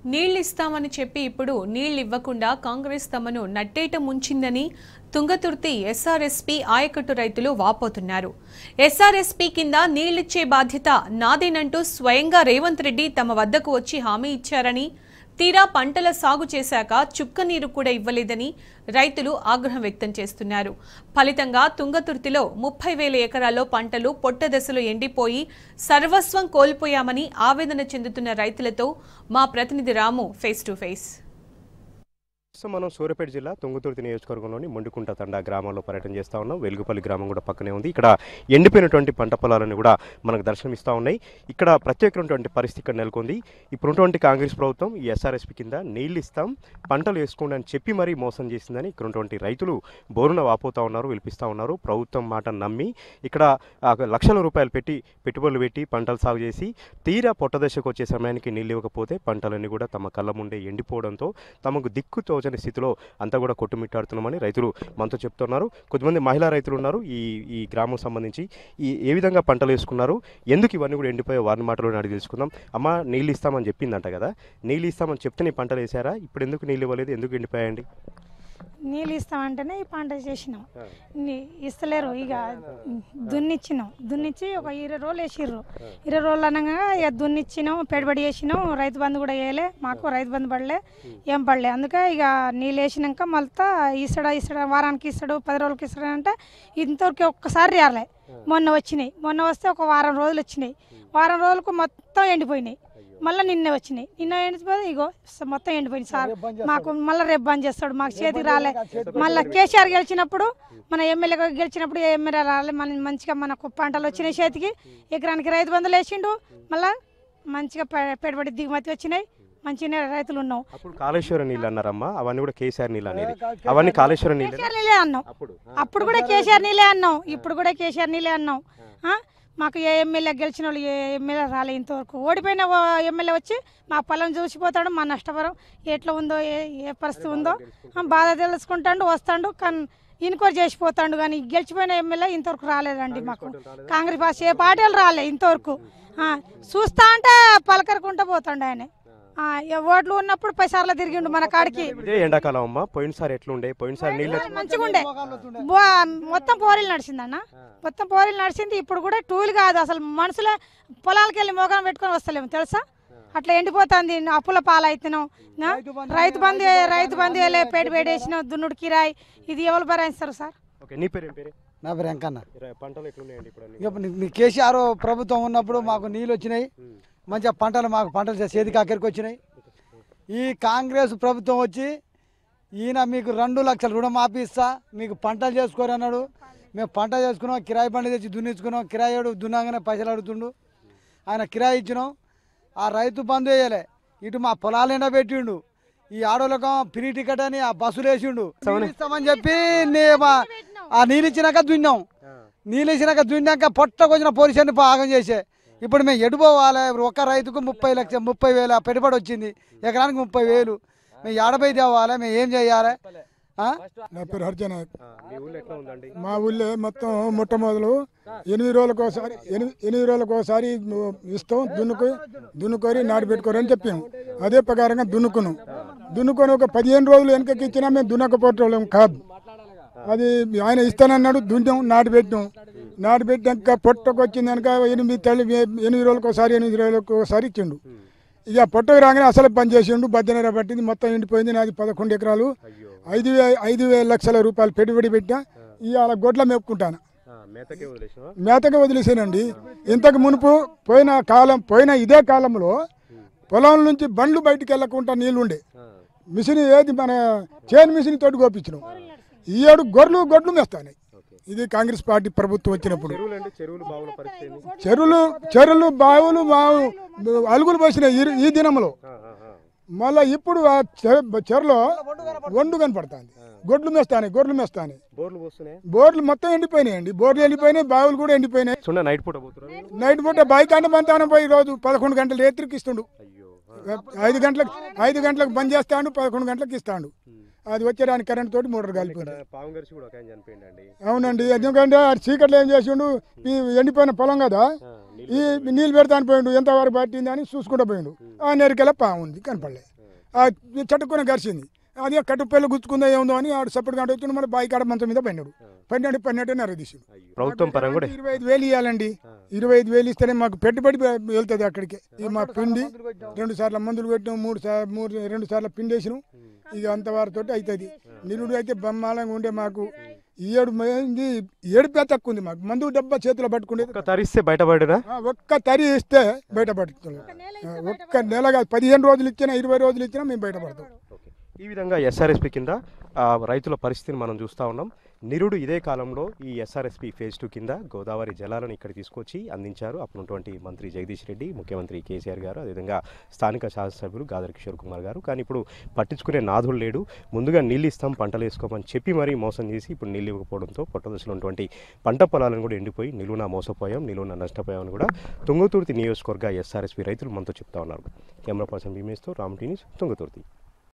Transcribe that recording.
నీళ్లిస్తామని చెప్పి ఇప్పుడు నీళ్లివ్వకుండా కాంగ్రెస్ తమను నట్టేట ముంచిందని తుంగతుర్తి ఎస్ఆర్ఎస్పీ ఆయకట్టు రైతులు వాపోతున్నారు ఎస్ఆర్ఎస్పీ కింద నీళ్లిచ్చే బాధ్యత నాదేనంటూ స్వయంగా రేవంత్ రెడ్డి తమ వద్దకు వచ్చి హామీ ఇచ్చారని తీరా పంటల సాగు చేశాక చుక్క నీరు కూడా ఇవ్వలేదని రైతులు ఆగ్రహం వ్యక్తం చేస్తున్నారు ఫలితంగా తుంగతుర్తిలో ముప్పై వేల ఎకరాల్లో పంటలు పొట్ట దశలో ఎండిపోయి సర్వస్వం కోల్పోయామని ఆవేదన చెందుతున్న రైతులతో మా ప్రతినిధి రాము ఫేస్ టు ఫేస్ ప్రస్తుతం మనం సూర్యాపేట జిల్లా తుంగతుర్తి నియోజకవర్గంలోని మొండికుంట తండా గ్రామంలో పర్యటన చేస్తా ఉన్నాం వెలుగుపల్లి గ్రామం కూడా పక్కనే ఉంది ఇక్కడ ఎండిపోయినటువంటి పంట పొలాలను కూడా మనకు దర్శనమిస్తూ ఉన్నాయి ఇక్కడ ప్రత్యేకమైనటువంటి పరిస్థితి ఇక్కడ నెలకొంది ఇప్పుడున్నటువంటి కాంగ్రెస్ ప్రభుత్వం ఈ ఎస్ఆర్ఎస్పి కింద నీళ్లు ఇస్తాం పంటలు వేసుకోండి అని చెప్పి మరీ మోసం చేసిందని ఇక్కడ ఉన్నటువంటి రైతులు బోరున వాపోతా ఉన్నారు విలిపిస్తూ ఉన్నారు ప్రభుత్వం మాట నమ్మి ఇక్కడ ఆ, లక్షల రూపాయలు పెట్టి పెట్టుబడులు పెట్టి పంటలు సాగు చేసి తీరా పొట్టదశకు వచ్చే సమయానికి నీళ్ళు ఇవ్వకపోతే పంటలన్నీ కూడా తమ కళ్ళ ముందే ఎండిపోవడంతో తమకు దిక్కు తోచని స్థితిలో అంతా కూడా కొట్టుమిట్టాడుతున్నామని రైతులు మనతో చెప్తున్నారు కొంతమంది మహిళా రైతులు ఉన్నారు ఈ ఈ గ్రామం సంబంధించి ఈ ఏ విధంగా పంటలు వేసుకున్నారు ఎందుకు ఇవన్నీ కూడా ఎండిపోయే వారి మాటలో అడిగి తెలుసుకుందాం అమ్మ నీళ్ళు ఇస్తామని చెప్పిందంట కదా నీళ్ళు ఇస్తామని చెప్తే నీ పంటలు వేసారా ఇప్పుడు ఎందుకు నీళ్ళు ఇవ్వలేదు ఎందుకు ఎండిపోయాయండి నీళ్ళు ఇస్తామంటేనే ఈ పంట చేసినాం నీ- ఇస్తలేరు ఇక దున్నిచ్చినాం దున్నిచ్చి ఒక ఇరవై రోజులు వేసిర్రు ఇరవై రోజులు అనగా ఇక దున్నిచ్చినాం పెట్టుబడి చేసినాం రైతు బంధు కూడా వేయలే మాకు రైతు బంధు పడలే ఏం పడలే అందుకే ఇక నీళ్ళు వేసినాక మళ్ళీ ఇస్తాడా ఇస్తాడా వారానికి ఇస్తాడు పది రోజులకి ఇస్తాడు అంటే ఇంతవరకు ఒక్కసారి రాలే మొన్న వచ్చినాయి మొన్న వస్తే ఒక వారం రోజులు వచ్చినాయి వారం రోజులకు మొత్తం ఎండిపోయినాయి మళ్ళీ నిన్నే వచ్చినాయి నిన్న ఎండిపోయి ఇగో స- మొత్తం ఎండిపోయింది సార్ మాకు మళ్ళీ రేపు బంద్ చేస్తాడు మాకు చేతికి రాలే మళ్ళీ కేసీఆర్ గెలిచినప్పుడు మన ఎమ్మెల్యే గెలిచినప్పుడు ఏ ఎమ్మెల్యే రాలే మన మంచిగా మనకు పంటలు వచ్చినాయి చేతికి ఎకరానికి రైతు బంధులు వేసిండు మళ్ళీ మంచిగా పె- పెట్టుబడి దిగుమతి వచ్చినాయి మంచిగా రైతులు ఉన్నాం అప్పుడు కాళేశ్వరం నీళ్ళు అన్నారమ్మా అవన్నీ కూడా కేసీఆర్ నీళ్ళు అనేది అవన్నీ కాళేశ్వరం నీళ్ళు కేసీఆర్ నీళ్ళే అన్నాం అప్పుడు అప్పుడు కూడా కేసీఆర్ నీళ్ళే అన్నాం ఇప్పుడు కూడా కేసీఆర్ నీళ్ళే అన్నాం ఆ? మాకు ఏ ఎమ్మెల్యే గెలిచిన వాళ్ళు ఏ ఎమ్మెల్యే రాలే ఇంతవరకు ఓడిపోయిన ఓ ఎమ్మెల్యే వచ్చి మా పొలం చూసిపోతాడు మా నష్టపరం ఎట్లా ఉందో ఏ ఏ పరిస్థితి ఉందో ఆ, బాధ తెలుసుకుంటాడు వస్తాడు కానీ ఇన్క్వైరీ చేసిపోతాడు కానీ గెలిచిపోయిన ఎమ్మెల్యే ఇంతవరకు రాలేదండి మాకు కాంగ్రెస్ పార్టీ ఏ పార్టీలు రాలే ఇంతవరకు ఆ, చూస్తా అంటే పలకరకుంటా పోతాడు ఆయన ఆ, ఏ ఓట్లు ఉన్నప్పుడు పైసార్లు తిరిగిండు మన కాడికి ఇదే ఎండాకాలం అమ్మా పోయినసారి ఎట్లుండే పోయినసారి నీళ్ళు మంచిగా ఉండే బో- మొత్తం పోరీలు నడిచిందన్న మొత్తం పోరీలు నడిచింది ఇప్పుడు కూడా టూలు కాదు అసలు మనుషులే పొలాలకి వెళ్ళి మోకాలు పెట్టుకొని వస్తలేము తెలుసా అట్లా ఎండిపోతుంది అప్పుల పాలవుతున్నాం నా? రైతు బంధు రైతు బంధు వేలే పేట వేడేసినాం దున్నుడు కిరాయి ఇది ఎవరు భరాయిస్తారు సార్ ఓకే నీ పేరు ఏం పేరు నా పేరు వెంకన్న ఇర- పంటలు ఎట్లున్నాయండి ఇప్పుడు అన్ని? ఇక నీ- నీ కేసీఆర్ ప్రభుత్వం ఉన్నప్పుడు మాకు నీళ్ళు వచ్చినాయి మంచిగా పంటలు మాకు పంటలు చేతికి అక్కడికి వచ్చినాయి ఈ కాంగ్రెస్ ప్రభుత్వం వచ్చి ఈయన మీకు రెండు లక్షల రుణమాఫీ ఇస్తా మీకు పంటలు చేసుకోరు అన్నాడు మేము పంట చేసుకున్నాం కిరాయి బండి తెచ్చి దున్నించుకున్నాం కిరాయి దున్నాగానే పైసలు అడుగుతుండు ఆయన కిరాయి ఇచ్చినాం ఆ రైతు బంధు వేయలే ఇటు మా పొలాలు ఎండబెట్టిండు ఈ ఆడోళ్ళకం ఫ్రీ టికెట్ అని ఆ బస్సులు వేసిండు నీళ్ళు ఇస్తామని చెప్పి నే- మా- ఆ నీళ్ళు ఇచ్చినాక దున్నాం నీళ్ళు ఇచ్చినాక దున్నాక పొట్టకొచ్చిన పొజిషన్ భాగం చేసే ఇప్పుడు మేము ఎటు పోవాలి ఒక రైతుకు ముప్పై లక్ష ముప్పై వేల పెట్టుబడి వచ్చింది ఎకరానికి ముప్పై వేలు మేము ఏడబై తేవాలి మేము ఏం చేయాలి ఆ? నా పేరు హర్జన ఆ, మీ ఊళ్ళో ఎట్లా ఉందండి మా ఊళ్ళో మొత్తం మొట్టమొదలు ఎనిమిది రోజులకు ఒకసారి ఎనిమిది ఎనిమిది రోజులకు ఒకసారి నువ్వు ఇస్తాం దున్నుకు దున్నుకొని నాటు పెట్టుకోరు అని చెప్పాము అదే ప్రకారంగా దున్నుకున్నాం దున్నుకొని ఒక పదిహేను రోజులు వెనకకి ఇచ్చినా మేము దున్నకపోవటం కాదు అది ఆయన ఇస్తానన్నాడు దున్నాం నాటు పెట్టినాం నాటు పెట్టాక పొట్టకు వచ్చింది కనుక ఎనిమిది తల్లి ఎనిమిది రోజులకు ఒకసారి ఎనిమిది రోజులకు ఒకసారి ఇచ్చిండు ఇక పొట్టకు రాగానే అసలు పని చేసిండు బద్దెనర పట్టింది మొత్తం ఎండిపోయింది నాది పదకొండు ఎకరాలు ఐదు వే ఐదు వేల లక్షల రూపాయలు పెట్టుబడి పెట్టా ఇవాళ గొడ్ల మేపుకుంటాను ఆ, మేతకే వదిలేసినావా మేతగా వదిలేసానండి ఇంతకు మునుపు పోయిన కాలం పోయిన ఇదే కాలంలో పొలం నుంచి బండ్లు బయటికి వెళ్ళకుండా నీళ్లు ఉండే ఆ, మిషన్ ఏది మన చేను మిషన్ తోటి కోపించినాం ఈ ఏడు గొర్రెలు గొడ్లు మేస్తాయి ఇది కాంగ్రెస్ పార్టీ ప్రభుత్వం వచ్చినప్పుడు చెరువులు అండి చెరువులు బావుల పరిస్థితి ఏంది? చెరువులు చెరువులు బావులు బావు అలుగులు పోసినాయి ఈ- ఈ దినంలో ఆ, ఆ, ఆ. మళ్ళీ ఇప్పుడు ఆ చె- చెరులో ఒండు కనపడుతుంది గొడ్లు మేస్తాయి గొర్రెలు మేస్తాయి బోర్లు పోస్తున్నాయి బోర్లు మొత్తం ఎండిపోయినాయండి బోర్లు ఎండిపోయినాయి బావులు కూడా ఎండిపోయినాయి చూడ నైట్ పూట పోతున్నారు మీరు? నైట్ పూట బైక్ అంటే మంతానం పోయి రోజు పదకొండు గంటలు రేత్రికి ఇస్తుండు అయ్యో ఐదు గంటలకు ఐదు గంటలకు బంద్ చేస్తాడు పదకొండు గంటలకు ఇస్తాడు అది వచ్చేదానికి కరెంట్ తోటి మోటార్ కాలిపోయింది ఇక్కడ పాము గరిచి కూడా ఒక ఆయన చనిపోయిందండి అవునండి ఎందుకంటే ఆ చీకట్లో ఏం చేసిండు ఈ ఎండిపోయిన పొలం కదా ఈ నీళ్ళు పెడతాను పోయిండు ఎంత వరకు పట్టింది అని చూసుకుంటూ పోయిండు ఆ నెరికెళ్ళ పాము ఉంది కనపడలే ఆ చట్టుకుని గరిచింది అది కట్టుపల్లి గుచ్చుకుందో ఏముందో అని ఆడు సపోర్ట్ కాడ వచ్చి మన బాయి కాడ మంచం మీద పడినాడు పడినాడు పడినట్టే నరదీసిండు ప్రభుత్వం పరంగా కూడా ఇరవై ఐదు వేలు ఇవ్వాలండి ఇరవై ఐదు వేలు ఇస్తేనే మాకు పెట్టుబడి వెళ్తుంది అక్కడికి ఇక మా పిండి రెండు సార్లు మందులు పెట్టినాం మూడు సార్లు మూడు రెండు సార్లు పిండి వేసినాం ఇక అంతవారితో అవుతుంది నిరుడు అయితే బ్రహ్మాండంగా ఉండే మాకు ఈ ఏడు మంది ఏడుపే తక్కువ ఉంది మాకు మందు డబ్బా చేతిలో పట్టుకునేది ఒక్క తరిస్తే బయటపడినా ఆ, ఒక్క తరి ఇస్తే బయటపడుతున్నాం ఒక్క నెల కాదు పదిహేను రోజులు ఇచ్చినా ఇరవై రోజులు ఇచ్చినా మేము బయటపడతాం ఈ విధంగా ఎస్ఆర్ఎస్పి కింద ఆ, రైతుల పరిస్థితిని మనం చూస్తూ ఉన్నాం నిరుడు ఇదే కాలంలో ఈ ఎస్ఆర్ఎస్పి ఫేజ్ టూ కింద గోదావరి జలాలను ఇక్కడ తీసుకొచ్చి అందించారు అప్పుడున్నటువంటి మంత్రి జగదీష్ రెడ్డి ముఖ్యమంత్రి కేసీఆర్ గారు అదేవిధంగా స్థానిక శాసనసభ్యులు గాదర్ కిషోర్ కుమార్ గారు కానీ ఇప్పుడు పట్టించుకునే నాథుడు లేడు ముందుగా నీళ్ళు ఇస్తాం పంటలు వేసుకోమని చెప్పి మరీ మోసం చేసి ఇప్పుడు నీళ్ళు ఇవ్వకపోవడంతో పొట్టదశలో ఉన్నటువంటి పంట పొలాలను కూడా ఎండిపోయి నిలువున మోసపోయాం నిలువున నష్టపోయామని కూడా తుంగతుర్తి నియోజకవర్గ ఎస్ఆర్ఎస్పి రైతులు మనతో చెప్తా ఉన్నారు కెమెరా పర్సన్ భీమేష్తో రామ్ టీనిస్ తుంగతుర్తి